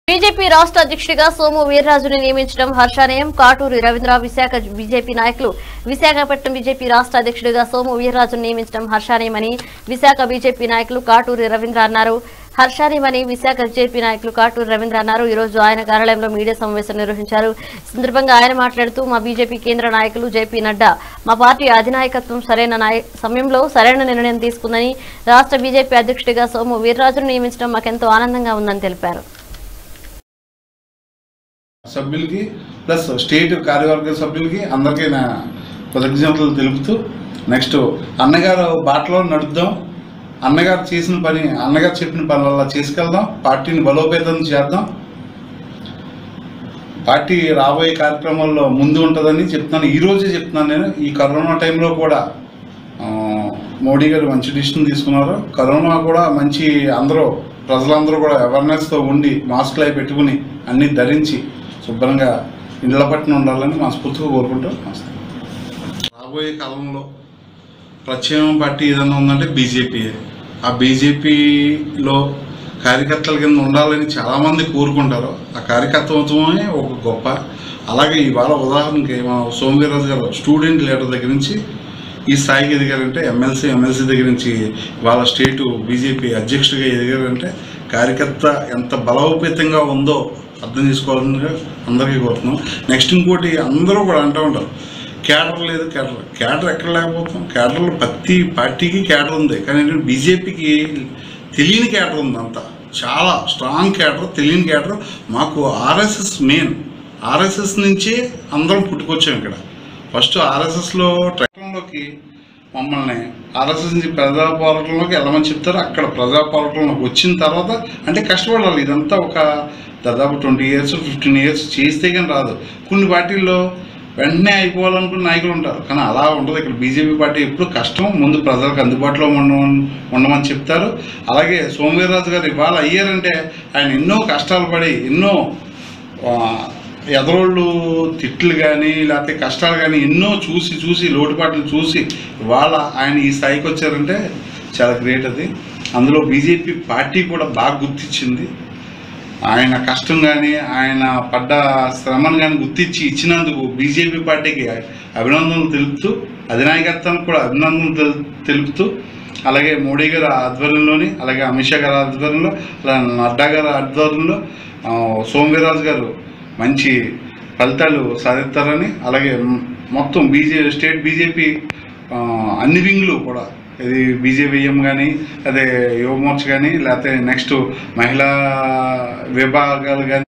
BJP రాష్ట్ర అధ్యక్షుడిగా సోము వీర్రాజుని నియమించడం హర్షానయం కాటూరి రవీంద్ర విశాఖ బీజేపీ నాయకులు విశాఖపట్నం బీజేపీ రాష్ట్ర అధ్యక్షుడిగా సోము వీర్రాజును నియమించడం హర్షానయమని విశాఖ బీజేపీ నాయకులు కాటూరి రవీంద్ర అన్నారు హర్షానయమని విశాఖ బీజేపీ నాయకులు కాటూరి రవీంద్ర అన్నారు ఈ రోజు ఆయన కార్యాలయంలో మీడియా సమావేశం నిర్వహించారు ఈ సందర్భంగా ఆయన మాట్లాడుతూ మా బీజేపీ కేంద్ర నాయకులు జేపీ నడ్డా మా పార్టీ అధినాయకత్వం సరైన నాయ- సమయంలో సరైన నిర్ణయం తీసుకుందని రాష్ట్ర బీజేపీ అధ్యక్షుడిగా సోము వీర్రాజును నియమించడం మాకెంతో ఆనందంగా ఉందని తెలిపారు సభ్యులకి ప్లస్ స్టేట్ కార్యవర్గ సభ్యులకి అందరికీ నా కృతజ్ఞతలు తెలుపుతూ నెక్స్ట్ అన్నగారు బాటలో నడుద్దాం అన్నగారు చేసిన పని అన్నగారు చెప్పిన పని అలా చేసుకెళ్దాం పార్టీని బలోపేతం చేద్దాం పార్టీ రాబోయే కార్యక్రమాల్లో ముందు ఉంటుందని చెప్తున్నాను ఈ రోజే చెప్తున్నాను నేను ఈ కరోనా టైంలో కూడా ఆ, మోడీ గారు మంచి డిసిషన్ తీసుకున్నారు కరోనా కూడా మంచి అందరూ ప్రజలందరూ కూడా అవేర్నెస్తో ఉండి మాస్కులు అవి పెట్టుకుని అన్నీ ధరించి శుభ్రంగా ఇళ్ళ పట్టున ఉండాలని మనస్ఫూర్తిగా కోరుకుంటూ నమస్తే. రాబోయే కాలంలో ప్రత్యేకం పార్టీ ఏదైనా ఉందంటే బీజేపీ ఆ బీజేపీలో కార్యకర్తల కింద ఉండాలని చాలామంది కోరుకుంటారు ఆ కార్యకర్తత్వమే ఒక గొప్ప అలాగే ఇవాళ ఉదాహరణకి మన సోమవీరాజు గారు స్టూడెంట్ లీడర్ దగ్గర నుంచి ఈ స్థాయికి ఎదిగారంటే ఎమ్మెల్సీ ఎమ్మెల్సీ దగ్గర నుంచి వాళ్ళ స్టేటు బీజేపీ అధ్యక్షుడిగా ఎదిగారంటే కార్యకర్త ఎంత బలోపేతంగా ఉందో అర్థం చేసుకోవాలని అందరికీ కోరుతున్నాం నెక్స్ట్ ఇంకోటి అందరూ కూడా అంటూ ఉంటారు క్యాడర్ లేదు క్యాడర్ క్యాడర్ ఎక్కడ లేకపోతాం క్యాడర్లో ప్రతి పార్టీకి క్యాడర్ ఉంది కానీ ఏంటంటే బీజేపీకి తెలియని క్యాడర్ ఉంది అంతా చాలా స్ట్రాంగ్ క్యాడర్ తెలియని క్యాడర్ మాకు ఆర్ఎస్ఎస్ మెయిన్ ఆర్ఎస్ఎస్ నుంచి అందరం పుట్టుకొచ్చాం ఇక్కడ ఫస్ట్ ఆర్ఎస్ఎస్లో ట్రైన్లోకి మమ్మల్ని ఆర్ఎస్ఎస్ నుంచి ప్రజా పోరాటంలోకి వెళ్ళమని చెప్తారు అక్కడ ప్రజా పోరాటంలోకి వచ్చిన తర్వాత అంటే కష్టపడాలి ఇదంతా ఒక దాదాపు ట్వంటీ ఇయర్స్ ఫిఫ్టీన్ ఇయర్స్ చేస్తే కానీ రాదు కొన్ని పార్టీల్లో వెంటనే అయిపోవాలనుకున్న నాయకులు ఉంటారు కానీ అలా ఉండదు ఇక్కడ బీజేపీ పార్టీ ఎప్పుడు కష్టం ముందు ప్రజలకు అందుబాటులో ఉండమని ఉండమని చెప్తారు అలాగే సోమవీర్రాజు గారు ఇవాళ అయ్యారంటే ఆయన ఎన్నో కష్టాలు పడి ఎన్నో ఆ, ఎదరోళ్ళు తిట్లు కానీ లేకపోతే కష్టాలు కానీ ఎన్నో చూసి చూసి లోటుపాట్లు చూసి వాళ్ళ ఆయన ఈ స్థాయికి వచ్చారంటే చాలా గ్రేట్ అది అందులో బీజేపీ పార్టీ కూడా బాగా గుర్తించింది ఆయన కష్టం కానీ ఆయన పడ్డ శ్రమను కానీ గుర్తించి ఇచ్చినందుకు బీజేపీ పార్టీకి అభినందనలు తెలుపుతూ అధినాయకత్వానికి కూడా అభినందనలు తెలు- తెలుపుతూ అలాగే మోడీ గారి ఆధ్వర్యంలోని అలాగే అమిత్ షా గారి ఆధ్వర్యంలో అలాగే నడ్డా గారి ఆధ్వర్యంలో ఆ, సోమవీరాజు గారు మంచి ఫలితాలు సాధిస్తారని అలాగే మ్- మొత్తం బీజే స్టేట్ బీజేపీ ఆ, అన్ని వింగ్లు కూడా ఇది బీజేపీఎం కానీ అదే యువమోర్చ కానీ లేకపోతే నెక్స్ట్ మహిళా విభాగాలు కానీ